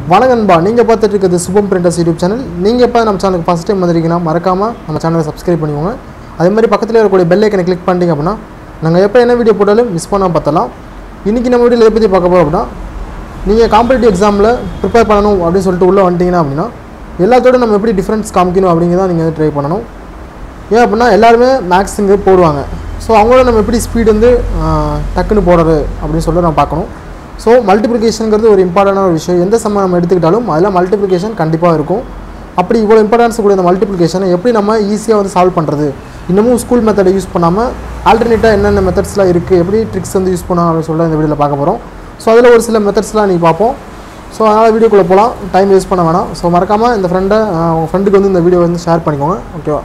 வணக்கம் நண்பா நீங்கள் பார்த்துட்டு இருக்கிறது சுபம் பிரிண்டர்ஸ் யூடியூப் சேனல் நீங்கள் எப்போ நம்ம சேனலுக்கு ஃபஸ்ட் டைம் வந்திருக்கீங்கன்னா மறக்காமல் நம்ம சேனலை சப்ஸ்கிரைப் பண்ணிக்கோங்க அதே மாதிரி பக்கத்தில் இருக்கக்கூடிய பெல் ஐக்கனை கிளிக் பண்ணிட்டீங்க அப்படின்னா நாங்கள் எப்போ என்ன வீடியோ போட்டாலும் மிஸ் பண்ணாமல் பார்த்தலாம் இன்றைக்கி நம்ம வீடியோவில் எதை பற்றி பார்க்க போகிறோம் அப்படின்னா நீங்கள் காம்படிட்டிவ் எக்ஸாமில் ப்ரிப்பேர் பண்ணணும் அப்படின்னு சொல்லிட்டு உள்ளே வந்துட்டீங்கன்னா அப்படின்னா எல்லாத்தோட நம்ம எப்படி டிஃப்ரென்ஸ் காமிக்கணும் அப்படிங்கிறத நீங்கள் வந்து ட்ரை பண்ணணும் ஏன் அப்படின்னா எல்லாருமே மேக்ஸ் இங்கே போடுவாங்க ஸோ அவங்களோட நம்ம எப்படி ஸ்பீடு வந்து ஆஹ், டக்குன்னு போடுறது அப்படின்னு சொல்லிட்டு நம்ம பார்க்கணும் ஸோ மல்டிப்ளிகேஷனுங்கிறது ஒரு இம்பார்ட்டண்டான ஒரு விஷயம் எந்த சம்ம நம்ம எடுத்துக்கிட்டாலும் அதில் மல்டிப்ளிகேஷன் கண்டிப்பாக இருக்கும் அப்படி இவ்வளோ இம்பார்ட்டன்ஸ் கூட இந்த மல்டிப்ளிகேஷனை எப்படி நம்ம ஈஸியாக வந்து சால்வ் பண்ணுறது இன்னமும் ஸ்கூல் மெத்தடை யூஸ் பண்ணாமல் ஆல்டர்னேட்டாக என்னென்ன மெத்தட்ஸ்லாம் இருக்குது எப்படி ட்ரிக்ஸ் வந்து யூஸ் பண்ணலாம் அப்படின்னு சொல்லிட்டு இந்த வீடியோவில் பார்க்க போகிறோம் ஸோ அதில் ஒரு சில மெத்தட்ஸ்லாம் நீ பார்ப்போம் ஸோ அதனால் வீடியோக்குள்ளே போகலாம் டைம் வேஸ்ட் பண்ண வேணாம் ஸோ மறக்காமல் இந்த ஃப்ரெண்டை உங்கள் ஃப்ரெண்டுக்கு வந்து இந்த வீடியோ வந்து ஷேர் பண்ணிக்கோங்க ஓகேவா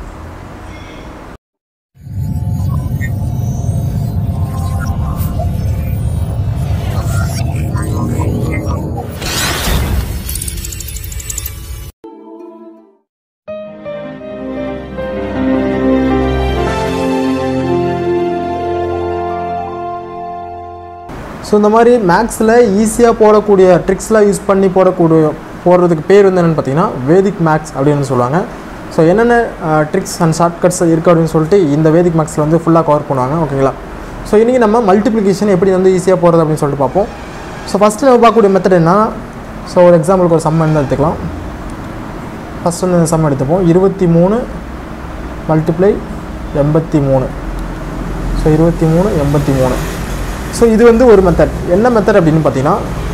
ஸோ இந்த மாதிரி மேக்ஸில் ஈஸியாக போடக்கூடிய ட்ரிக்ஸ்லாம் யூஸ் பண்ணி போடக்கூடிய போடுறதுக்கு பேர் வந்து என்னென்னு பார்த்தீங்கன்னா வேதிக் மேக்ஸ் அப்படின்னு சொல்லுவாங்க ஸோ என்னென்ன ட்ரிக்ஸ் அண்ட் ஷார்ட்கட்ஸ் இருக்குது அப்படின்னு சொல்லிட்டு இந்த வேதிக் மேக்ஸில் வந்து ஃபுல்லாக கவர் பண்ணுவாங்க ஓகேங்களா ஸோ இன்றைக்கி நம்ம மல்டிப்ளிகேஷன் எப்படி வந்து ஈஸியாக போகிறது அப்படின்னு சொல்லிட்டு பார்ப்போம் ஸோ ஃபஸ்ட்டு நம்ம பார்க்கக்கூடிய மெத்தட் என்ன ஸோ ஒரு எக்ஸாம்பிளுக்கு ஒரு சம் வந்து எடுத்துக்கலாம் ஃபஸ்ட் வந்து இந்த சம் எடுத்துப்போம் இருபத்தி மூணு மல்டிப்ளை எண்பத்தி மூணு ஸோ இருபத்தி மூணு எண்பத்தி மூணு ஸோ இது வந்து ஒரு மெத்தட் என்ன மெத்தட் அப்படின்னு பார்த்தீங்கன்னா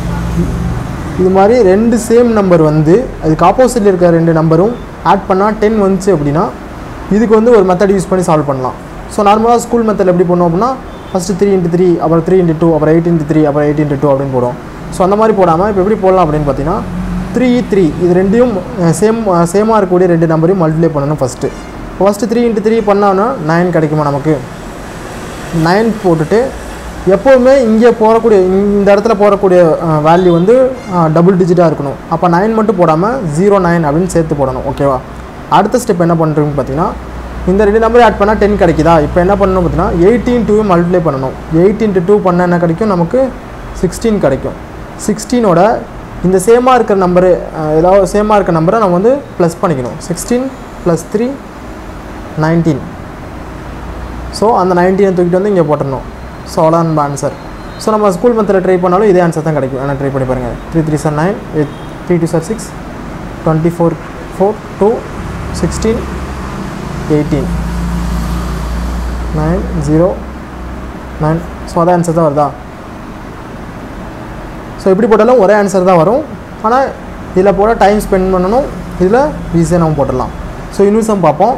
இது மாதிரி ரெண்டு சேம் நம்பர் வந்து அதுக்கு ஆப்போசிட்டில் இருக்கிற ரெண்டு நம்பரும் ஆட் பண்ணால் டென் வந்துச்சு அப்படின்னா இதுக்கு வந்து ஒரு மெத்தட் யூஸ் பண்ணி சால்வ் பண்ணலாம் ஸோ நார்மலாக ஸ்கூல் மெத்தட் எப்படி பண்ணுவோம் அப்படின்னா ஃபஸ்ட்டு த்ரீ இன்ட்டு த்ரீ அப்புறம் த்ரீ இன்ட்டு டூ அப்புறம் எயிட் இன்ட்டு த்ரீ அப்புறம் எயிட் இன்ட்டு டூ அப்படின்னு போடுவோம் ஸோ அந்த மாதிரி போடாமல் இப்போ எப்படி போடலாம் அப்படின்னு பார்த்தீங்கன்னா த்ரீ த்ரீ இது ரெண்டையும் சேம் சேமாக இருக்கக்கூடிய ரெண்டு நம்பரையும் மல்டிப்ளை பண்ணணும் first first three into three பண்ணோன்னா நைன் கிடைக்குமா நமக்கு நைன் போட்டுட்டு எப்போவுமே இங்கே போடக்கூடிய இந்த இடத்துல போடக்கூடிய வேல்யூ வந்து டபுள் டிஜிட்டாக இருக்கணும் அப்போ நைன் மட்டும் போடாமல் ஜீரோ நைன் அப்படின்னு சேர்த்து போடணும் ஓகேவா அடுத்த ஸ்டெப் என்ன பண்ணுறீங்கன்னு பார்த்தீங்கன்னா இந்த ரெண்டு நம்பர் ஆட் பண்ணால் டென் கிடைக்குதா இப்போ என்ன பண்ணணும் பார்த்தீங்கன்னா எயிட்டீன் டூ மல்டிப்ளை பண்ணணும் எயிட்டீன் டு டூ பண்ண என்ன கிடைக்கும் நமக்கு சிக்ஸ்டீன் கிடைக்கும் சிக்ஸ்டீனோட இந்த சேமாக இருக்கிற நம்பரு ஏதாவது சேமாக இருக்கிற நம்பரை நம்ம வந்து ப்ளஸ் பண்ணிக்கணும் sixteen plus three nineteen so அந்த நைன்டீனை தூக்கிட்டு வந்து இங்கே போட்டுடணும் ஸோ அவ்வளோதான் நம்ம ஆன்சர் ஸோ நம்ம ஸ்கூல் மெத்தில் ட்ரை பண்ணாலும் இதே ஆன்சர் தான் கிடைக்கும் ஆனால் ட்ரை பண்ணி பாருங்கள் three three are nine eight three two are six twenty four four two sixteen eighteen nine zero nine so அதான் ஆன்சர் தான் வருதா ஸோ எப்படி போட்டாலும் ஒரே ஆன்சர் தான் வரும் ஆனால் இதில் போட டைம் ஸ்பெண்ட் பண்ணணும் இதில் ஈஸியாக நம்ம போட்டுடலாம் ஸோ இன்னும் பார்ப்போம்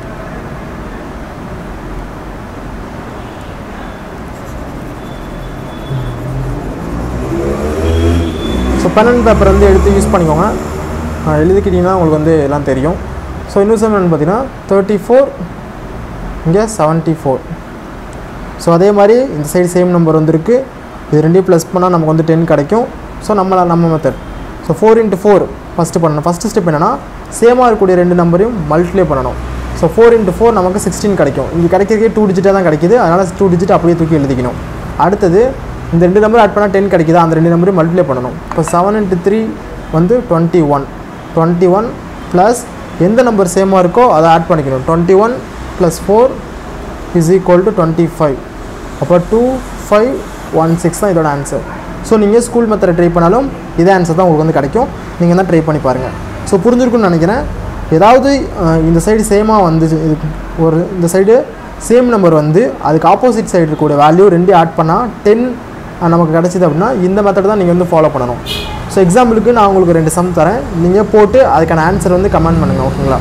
ஸோ பென் அண்ட் பேப்பர் வந்து எடுத்து யூஸ் பண்ணிக்கோங்க ஆஹ் எழுதிக்கிட்டிங்கன்னா உங்களுக்கு வந்து எல்லாம் தெரியும் ஸோ இன்னும் சம் என்னன்னு பார்த்தீங்கன்னா தேர்ட்டி ஃபோர் இங்கே செவன்ட்டி ஃபோர் ஸோ அதே மாதிரி இந்த சைடு சேம் நம்பர் வந்திருக்கு இது ரெண்டையும் ப்ளஸ் பண்ணால் நமக்கு வந்து டென் கிடைக்கும் ஸோ நம்மள நம்ம method so four into four first பண்ணணும் ஃபஸ்ட்டு ஸ்டெப் என்னென்னா சேமாக இருக்கக்கூடிய ரெண்டு நம்பரையும் மல்டிப்ளை பண்ணணும் ஸோ ஃபோர் இன்ட்டு ஃபோர் நமக்கு சிக்ஸ்டீன் கிடைக்கும் இங்கே கிடைக்கிறதே டூ டிஜிட்டாக தான் கிடைக்குது அதனால் டூ டிஜிட் அப்படியே தூக்கி எழுதிக்கணும் அடுத்தது இந்த ரெண்டு நம்பர் ஆட் பண்ணால் டென் கிடைக்குதா அந்த ரெண்டு நம்பரையும் மல்டிப்ளை பண்ணணும் இப்போ செவன் இன்ட்டு த்ரீ வந்து twenty one twenty one plus எந்த நம்பர் சேமாக இருக்கோ அதை ஆட் பண்ணிக்கணும் twenty one plus four is equal to twenty five அப்போ டூ ஃபைவ் ஒன் சிக்ஸ் தான் இதோட ஆன்சர் ஸோ நீங்கள் ஸ்கூல் மெத்தடை ட்ரை பண்ணாலும் இதே ஆன்சர் தான் உங்களுக்கு வந்து கிடைக்கும் நீங்கள் தான் ட்ரை பண்ணி பாருங்கள் ஸோ புரிஞ்சிருக்குன்னு நினைக்கிறேன் ஏதாவது அஹ், இந்த சைடு சேமாக வந்து இது ஒரு இந்த சைடு சேம் நம்பர் வந்து அதுக்கு ஆப்போசிட் சைடு இருக்கக்கூடிய வேல்யூ ரெண்டையும் ஆட் பண்ணால் டென் நமக்கு கிடச்சிது அப்படின்னா இந்த மெத்தட் தான் நீங்கள் வந்து ஃபாலோ பண்ணணும் ஸோ எக்ஸாம்பிளுக்கு நான் உங்களுக்கு ரெண்டு சம் தரேன் நீங்கள் போட்டு அதுக்கான ஆன்சர் வந்து கமெண்ட் பண்ணுங்கள் ஓகேங்களா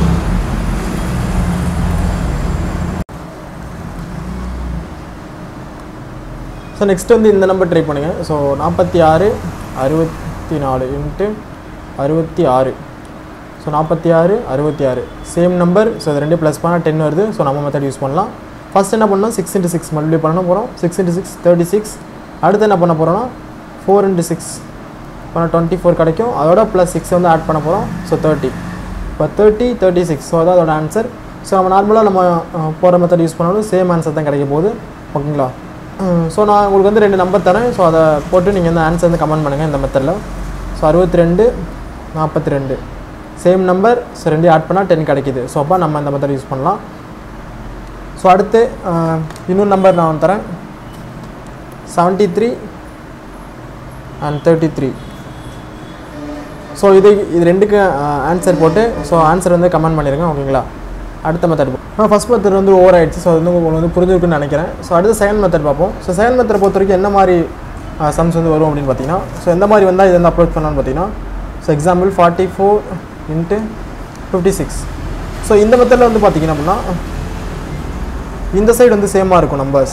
ஸோ நெக்ஸ்ட் வந்து இந்த நம்பர் ட்ரை பண்ணுங்கள் ஸோ நாற்பத்தி ஆறு அறுபத்தி நாலு இன்ட்டு அறுபத்தி ஆறு ஸோ நாற்பத்தி ஆறு அறுபத்தி ஆறு சேம் நம்பர் ஸோ இது ரெண்டு ப்ளஸ் பண்ணால் டென் வருது ஸோ நம்ம மெத்தட் யூஸ் பண்ணலாம் ஃபஸ்ட் என்ன பண்ணோம் சிக்ஸ் இன்ட்டு சிக்ஸ் மல்டிப்ளை பண்ண போகிறோம் six into six thirty six அடுத்து என்ன பண்ண போகிறோம்னா ஃபோர் இன்ட்டு சிக்ஸ் பண்ணால் டுவெண்ட்டி ஃபோர் கிடைக்கும் அதோட ப்ளஸ் சிக்ஸ் வந்து ஆட் பண்ண போகிறோம் ஸோ தேர்ட்டி இப்போ தேர்ட்டி தேர்ட்டி சிக்ஸ் ஸோ அதான் அதோட ஆன்சர் ஸோ நம்ம நார்மலாக நம்ம போகிற மெத்தட் யூஸ் பண்ணாலும் சேம் ஆன்சர் தான் கிடைக்க போகுது ஓகேங்களா ஸோ நான் உங்களுக்கு வந்து ரெண்டு நம்பர் தரேன் ஸோ அதை போட்டு நீங்கள் வந்து ஆன்சர் வந்து கமெண்ட் பண்ணுங்கள் இந்த மெத்தடில் ஸோ அறுபத்தி ரெண்டு நாற்பத்தி ரெண்டு சேம் நம்பர் ஸோ ரெண்டையும் ஆட் பண்ணால் டென் கிடைக்கிது ஸோ அப்போ நம்ம இந்த மெத்தட் யூஸ் பண்ணலாம் ஸோ அடுத்து ஆஹ், இன்னொரு நம்பர் நான் தரேன் seventy three and thirty three so இது இது ரெண்டுக்கு ஆன்சர் போட்டு ஸோ ஆன்சர் வந்து கமெண்ட் பண்ணிடுங்க ஓகேங்களா அடுத்த மெத்தட் ஃபஸ்ட் மெத்தட் வந்து ஓவர் ஆயிடுச்சு ஸோ அது வந்து உங்களுக்கு வந்து புரிஞ்சிருக்குன்னு நினைக்கிறேன் ஸோ அடுத்து செகண்ட் மெத்தட் பார்ப்போம் ஸோ செகண்ட் மெத்தட் பொறுத்த வரைக்கும் என்ன மாதிரி சம்ஸ் வந்து வரும் அப்படின்னு பார்த்தீங்கன்னா ஸோ எந்த மாதிரி வந்தால் இது வந்து அப்ரோச் பண்ணலாம்னு பார்த்தீங்கன்னா so example forty four into fifty six so இந்த மெத்தடில் வந்து பார்த்தீங்கன்னா அப்படின்னா இந்த சைடு வந்து சேமாக இருக்கும் நம்பர்ஸ்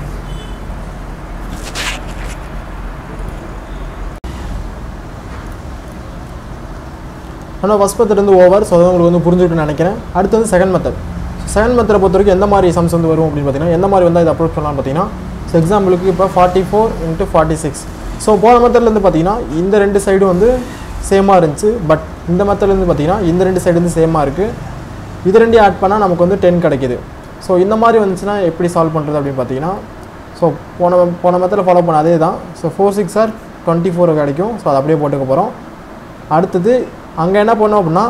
ஆனால் ஃபஸ்ட் மெத்தட் வந்து ஓவர் ஸோ அது உங்களுக்கு வந்து புரிஞ்சுக்கிட்டு நினைக்கிறேன் அடுத்து வந்து செகண்ட் மெத்தட் செகண்ட் மெத்தடை பொறுத்த வரைக்கும் எந்த மாதிரி சம்ஸ் வந்து வரும் அப்படின்னு பார்த்தீங்கன்னா எந்த மாதிரி வந்து இதை அப்ரோச் பண்ணலாம் பார்த்தீங்கன்னா ஸோ எக்ஸாம்பிளுக்கு இப்போ forty four into forty six so போன மெத்தடில் வந்து பார்த்தீங்கன்னா இந்த ரெண்டு சைடும் வந்து சேமாக இருந்துச்சு பட் இந்த மெத்தட்ல இருந்து பார்த்தீங்கன்னா இந்த ரெண்டு சைடு வந்து சேமாக இருக்குது இது ரெண்டையும் ஆட் பண்ணால் நமக்கு வந்து டென் கிடைக்குது ஸோ இந்த மாதிரி வந்துச்சுன்னா எப்படி சால்வ் பண்ணுறது அப்படின்னு பார்த்தீங்கன்னா ஸோ போன போன மெத்தடில் ஃபாலோ பண்ண அதே தான் so four six are twenty four கிடைக்கும் ஸோ அதை அப்படியே போட்டுக்க போகிறோம் அடுத்தது அங்கே என்ன பண்ணோம் அப்படின்னா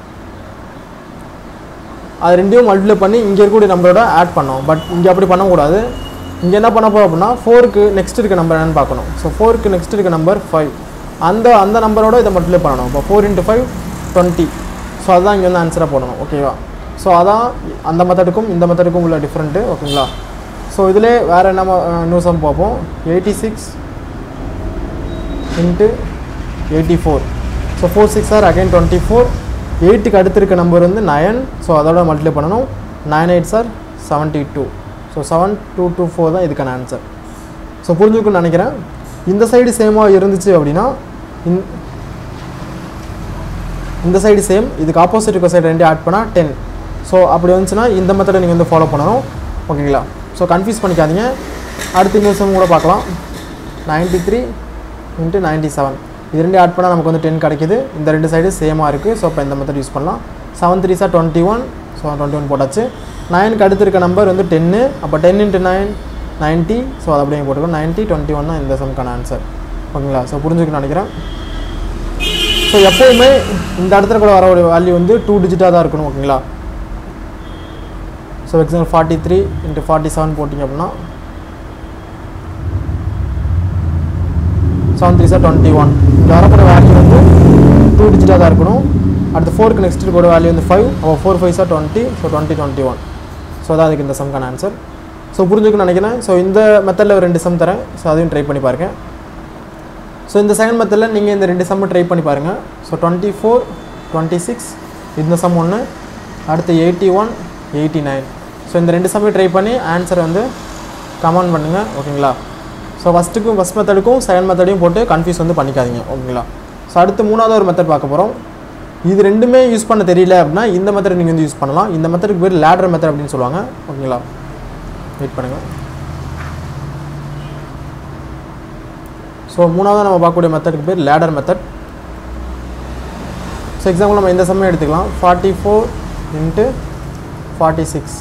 அது ரெண்டையும் மல்டிப்ளை பண்ணி இங்கே இருக்கக்கூடிய நம்பரோட ஆட் பண்ணோம் பட் இங்கே அப்படி பண்ணக்கூடாது இங்கே என்ன பண்ண போகிறோம் அப்படின்னா ஃபோருக்கு நெக்ஸ்ட் இருக்க நம்பர் என்னன்னு பார்க்கணும் ஸோ ஃபோருக்கு நெக்ஸ்ட் இருக்க நம்பர் ஃபைவ் அந்த அந்த நம்பரோட இதை மல்டிப்ளை பண்ணணும் இப்போ four into five twenty so அதுதான் இங்கே வந்து ஆன்சராக போடணும் ஓகேவா ஸோ அதான் அந்த மெத்தடுக்கும் இந்த மெத்தடுக்கும் உள்ள டிஃப்ரெண்ட்டு ஓகேங்களா ஸோ இதிலே வேறு என்ன நியூஸ் சம் பார்ப்போம் eighty six into eighty four so four six are again twenty four எயிட்டுக்கு அடுத்து இருக்க நம்பர் வந்து நயன் ஸோ அதோட மல்டிப்ளை பண்ணணும் nine eight are seventy two so seven two two four தான் இதுக்கான ஆன்சர் ஸோ புரிஞ்சுக்குன்னு நினைக்கிறேன் இந்த சைடு சேமாக இருந்துச்சு அப்படின்னா இந் இந்த சைடு சேம் இதுக்கு ஆப்போசிட் இருக்க சைடு ரெண்டு ஆட் பண்ணால் டென் ஸோ அப்படி வந்துச்சுன்னா இந்த மெத்தடை நீங்கள் வந்து ஃபாலோ பண்ணணும் ஓகேங்களா ஸோ கன்ஃபியூஸ் பண்ணிக்காதீங்க அடுத்த இன்னொரு சம் கூட பார்க்கலாம் ninety three into ninety seven இது ரெண்டு ஆட் பண்ணால் நமக்கு வந்து டென் கிடைக்குது இந்த ரெண்டு சைடு சேமாக இருக்குது ஸோ இப்போ இந்த மெத்தட் யூஸ் பண்ணலாம் seven three are twenty one so twenty one போட்டாச்சு நைனுக்கு அடுத்து இருக்க நம்பர் வந்து டென்னு அப்போ ten into nine ninety so அதை அப்படியே போட்டுக்கணும் நைன்ட்டி டுவெண்ட்டி ஒன் தான் இந்த சம்க்கான ஆன்சர் ஓகேங்களா ஸோ புரிஞ்சுக்கணும்னு நினைக்கிறேன் ஸோ எப்போவுமே இந்த இடத்துல கூட வர ஒரு வேல்யூ வந்து டூ டிஜிட்டாக தான் இருக்கணும் ஓகேங்களா so example forty three into forty seven போட்டிங்க அப்படின்னா seven three are twenty one இங்கே வரக்கூடிய வேல்யூ வந்து டூ டிஜிட்டாக தான் இருக்கணும் அடுத்து ஃபோருக்கு நெக்ஸ்ட் இருக்கோட வேல்யூ வந்து ஃபைவ் அப்போ four five are twenty so twenty twenty one so அதான் அதுக்கு இந்த சம்க்கான ஆன்சர் ஸோ புரிஞ்சுக்கணும்னு நினைக்கிறேன் ஸோ இந்த மெத்தடில் ரெண்டு சம் தரேன் ஸோ அதையும் ட்ரை பண்ணி பாருங்க ஸோ இந்த செகண்ட் மெத்தடில் நீங்கள் இந்த ரெண்டு சம்மை ட்ரை பண்ணி பாருங்கள் so twenty four twenty six இந்த சம் ஒன்று அடுத்து eighty one eighty nine so இந்த ரெண்டு சம்மையும் ட்ரை பண்ணி ஆன்சரை வந்து கமெண்ட் பண்ணுங்கள் ஓகேங்களா ஸோ ஃபஸ்ட்டுக்கும் ஃபஸ்ட் மெத்தடுக்கும் செகண்ட் மெத்தடையும் போட்டு கன்ஃபியூஸ் வந்து பண்ணிக்காதீங்க ஓகேங்களா ஸோ அடுத்து மூணாவது ஒரு மெத்தட் பார்க்க போகிறோம் இது ரெண்டுமே யூஸ் பண்ண தெரியல அப்படின்னா இந்த மெத்தட் நீங்கள் வந்து யூஸ் பண்ணலாம் இந்த மெத்தடுக்கு பேர் லேடர் மெத்தட் அப்படின்னு சொல்லுவாங்க ஓகேங்களா வெயிட் பண்ணுங்கள் ஸோ மூணாவது நம்ம பார்க்கக்கூடிய மெத்தடுக்கு பேர் லேடர் மெத்தட் ஸோ எக்ஸாம்பிள் நம்ம இந்த சமயம் எடுத்துக்கலாம் forty four into forty six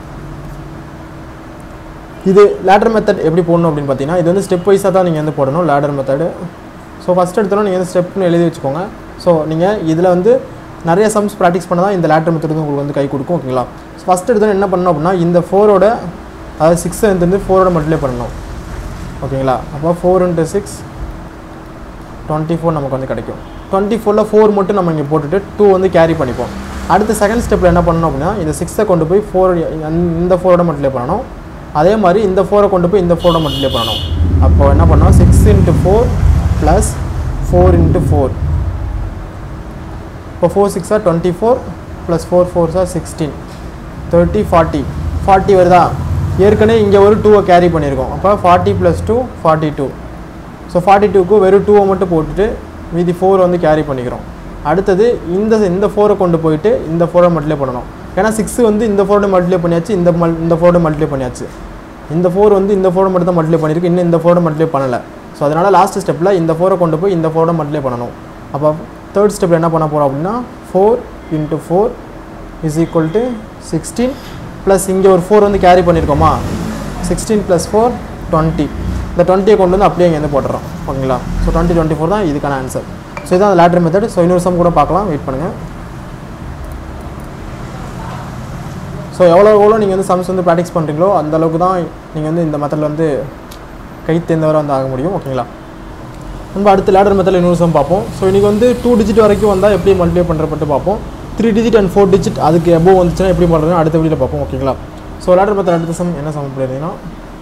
இது லேடர் மெத்தட் எப்படி போடணும் அப்படின்னு பார்த்தீங்கன்னா இது வந்து ஸ்டெப் வைஸாக தான் நீங்கள் வந்து போடணும் லேடர் மெத்தடு ஸோ ஃபஸ்ட் எடுத்தோம் நீங்கள் வந்து ஸ்டெப்னு எழுதி வச்சுக்கோங்க ஸோ நீங்கள் இதில் வந்து நிறைய சம்ஸ் ப்ராக்டிஸ் பண்ண தான் இந்த லேட்டர் மெத்தட் வந்து உங்களுக்கு வந்து கை கொடுக்கும் ஓகேங்களா ஃபஸ்ட் எடுத்தோம் என்ன பண்ணணும் அப்படின்னா இந்த ஃபோரோட அதாவது சிக்ஸ் வந்து ஃபோரோட மல்டிப்ளை பண்ணணும் ஓகேங்களா அப்போ four into six twenty four நமக்கு வந்து கிடைக்கும் டுவெண்ட்டி ஃபோரில் ஃபோர் மட்டும் நம்ம இங்கே போட்டுட்டு டூ வந்து கேரி பண்ணிப்போம் அடுத்த செகண்ட் ஸ்டெப்பில் என்ன பண்ணணும் அப்படின்னா இந்த சிக்ஸை கொண்டு போய் ஃபோர் இந்த ஃபோரோட மல்டிப்ளை பண்ணணும் அதே மாதிரி இந்த ஃபோரை கொண்டு போய் இந்த ஃபோரோட மல்டிப்ளை பண்ணணும் அப்போ என்ன பண்ணோம் six into four plus four into four இப்போ ஃபோர் சிக்ஸா twenty four plus four four sir sixteen thirty forty forty வருதா ஏற்கனவே இங்கே ஒரு டூவை கேரி பண்ணியிருக்கோம் அப்போ forty plus two forty two so forty டூக்கு வெறும் டூவை மட்டும் போட்டுட்டு மீதி ஃபோர் வந்து கேரி பண்ணிக்கிறோம் அடுத்தது இந்த இந்த ஃபோரை கொண்டு போயிட்டு இந்த ஃபோரை மல்டிப்ளை பண்ணணும் ஏன்னா சிக்ஸ் வந்து இந்த ஃபோரோட மல்டிப்ளை பண்ணியாச்சு இந்த மல் இந்த ஃபோரோட மல்டிப்ளை பண்ணியாச்சு இந்த ஃபோர் வந்து இந்த ஃபோரை மட்டும் தான் மல்டிப்ளை பண்ணியிருக்கு இன்னும் இந்த ஃபோரை மல்டிப்ளை பண்ணலை ஸோ அதனால் லாஸ்ட் ஸ்டெப்பில் இந்த ஃபோரை கொண்டு போய் இந்த ஃபோரோட மல்டிப்ளை பண்ணணும் அப்போ தேர்ட் ஸ்டெப்பில் என்ன பண்ண போகிறோம் அப்படின்னா four into four is equal to sixteen plus இங்கே ஒரு ஃபோர் வந்து கேரி பண்ணியிருக்கோமா சிக்ஸ்டீன் ப்ளஸ் ஃபோர் டுவெண்ட்டி இந்த டுவெண்ட்டியை கொண்டு வந்து அப்படியே இங்கே வந்து போட்டுறோம் ஓகேங்களா ஸோ டுவெண்ட்டி டுவெண்ட்டி ஃபோர் தான் இதுக்கான ஆன்சர் ஸோ இதான் லேட்ரு மெத்தட் ஸோ இன்னொரு சம் கூட பார்க்கலாம் வெயிட் பண்ணுங்கள் ஸோ எவ்வளோ எவ்வளோ நீங்கள் வந்து சம்ஸ் வந்து ப்ராக்டிஸ் பண்ணுறீங்களோ அந்த அளவுக்கு தான் நீங்கள் வந்து இந்த மெத்தடில் வந்து கை தேர்ந்தவரை வந்து ஆக முடியும் ஓகேங்களா நம்ம அடுத்து லேடர் மெத்தடில் இன்னொரு சம் பார்ப்போம் ஸோ இன்றைக்கி வந்து டூ டிஜிட் வரைக்கும் வந்தால் எப்படி மல்டிப்ளை பண்ணுறப்பட்டு பார்ப்போம் three digit and four digit அதுக்கு எபோவ் வந்துச்சுன்னா எப்படி பண்ணுறதுன்னு அடுத்த வீடியோவில் பார்ப்போம் ஓகேங்களா ஸோ லேடர் மெத்தட் அடுத்த சம் என்ன சம் பண்ணியிருந்தீங்கன்னா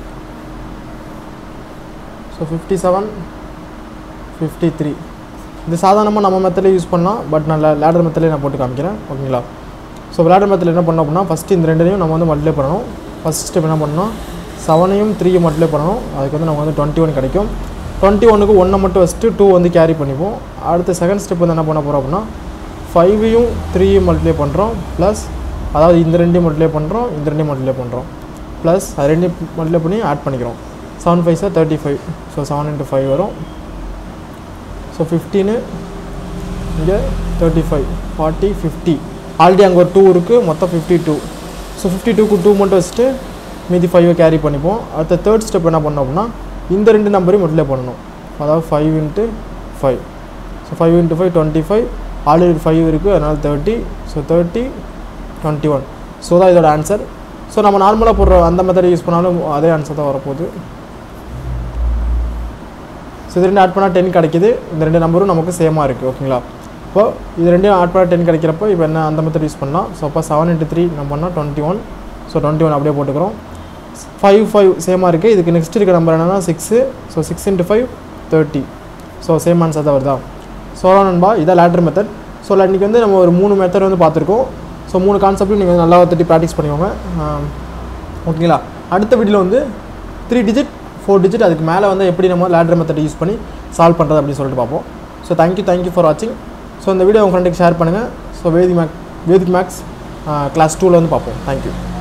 so fifty seven fifty three இது சாதாரணமாக நம்ம மெத்தடில் யூஸ் பண்ணலாம் பட் நான் லேடர் மெத்தடில் நான் போட்டு காமிக்கிறேன் ஓகேங்களா ஸோ லேடர் மெத்தடில் என்ன பண்ணோம் அப்படின்னா ஃபஸ்ட்டு இந்த ரெண்டையும் நம்ம வந்து மல்டிப்ளை பண்ணணும் ஃபஸ்ட் ஸ்டெப் என்ன பண்ணணும் செவனையும் த்ரீயும் மல்டிப்ளை பண்ணணும் அதுக்கு வந்து நமக்கு வந்து டுவெண்ட்டி ஒன் கிடைக்கும் டுவெண்ட்டி ஒனுக்கு ஒன்றை மட்டும் வச்சுட்டு டூ வந்து கேரி பண்ணிப்போம் அடுத்த செகண்ட் ஸ்டெப் வந்து என்ன பண்ண போகிறோம் அப்படின்னா ஃபைவையும் த்ரீயும் மல்டிப்ளை பண்ணுறோம் ப்ளஸ் அதாவது இந்த ரெண்டையும் மல்டிப்ளை பண்ணுறோம் இந்த ரெண்டையும் மல்டிப்ளை பண்ணுறோம் ப்ளஸ் அது ரெண்டையும் மல்டிப்ளை பண்ணி ஆட் பண்ணிக்கிறோம் seven five sir thirty five so seven into five வரும் ஸோ ஃபிஃப்டீனு இங்கே thirty five forty fifty already அங்கே ஒரு டூ இருக்குது மொத்தம் ஃபிஃப்டி டூ ஸோ ஃபிஃப்டி டூக்கு டூ மட்டும் வச்சுட்டு மீதி ஃபைவை கேரி பண்ணிப்போம் அடுத்த தேர்ட் ஸ்டெப் என்ன பண்ணோம் அப்படின்னா இந்த ரெண்டு நம்பரையும் மல்டிப்ளை பண்ணணும் அதாவது five into five so five into five twenty five already five இருக்குது அதனால் thirty so thirty twenty one so தான் இதோட ஆன்சர் ஸோ நம்ம நார்மலாக போடுற அந்த மெத்தடை யூஸ் பண்ணாலும் அதே ஆன்சர் தான் வரப்போகுது ஸோ இது ரெண்டு ஆட் பண்ணால் டென் கிடைக்குது இந்த ரெண்டு நம்பரும் நமக்கு சேமாக இருக்குது ஓகேங்களா இப்போ இது ரெண்டையும் ஆட் பண்ணால் டென் கிடைக்கிறப்போ இப்போ என்ன அந்த மெத்தட் யூஸ் பண்ணலாம் ஸோ அப்போ செவன் இன்ட்டு த்ரீ நம்ம பண்ணால் twenty one so twenty one அப்படியே போட்டுக்கிறோம் ஃபைவ் ஃபைவ் சேமாக இருக்குது இதுக்கு நெக்ஸ்ட் இருக்க நம்பர் என்னென்னா six so six into five thirty so same answer தான் வருதா ஸோ நண்பா இதான் லேட்ரு மெத்தட் ஸோ இன்றைக்கி வந்து நம்ம ஒரு மூணு மெத்தட் வந்து பார்த்துருக்கோம் ஸோ மூணு கான்செப்ட்டும் நீங்கள் நல்லா தட்டி ப்ராக்டிஸ் பண்ணிக்கோங்க ஓகேங்களா அடுத்த வீடியோவில் வந்து த்ரீ டிஜிட் ஃபோர் டிஜிட் அதுக்கு மேலே வந்து எப்படி நம்ம லேட்ரு மெத்தட் யூஸ் பண்ணி சால்வ் பண்ணுறது அப்படின்னு சொல்லிட்டு பார்ப்போம் ஸோ தேங்க்யூ தேங்க்யூ ஃபார் வாட்சிங் ஸோ இந்த வீடியோ உங்கள் ஃப்ரெண்டுக்கு ஷேர் பண்ணுங்கள் ஸோ வேதிக் மேக் வேதிக் மேக்ஸ் கிளாஸ் டூவில் வந்து பார்ப்போம் தேங்க்யூ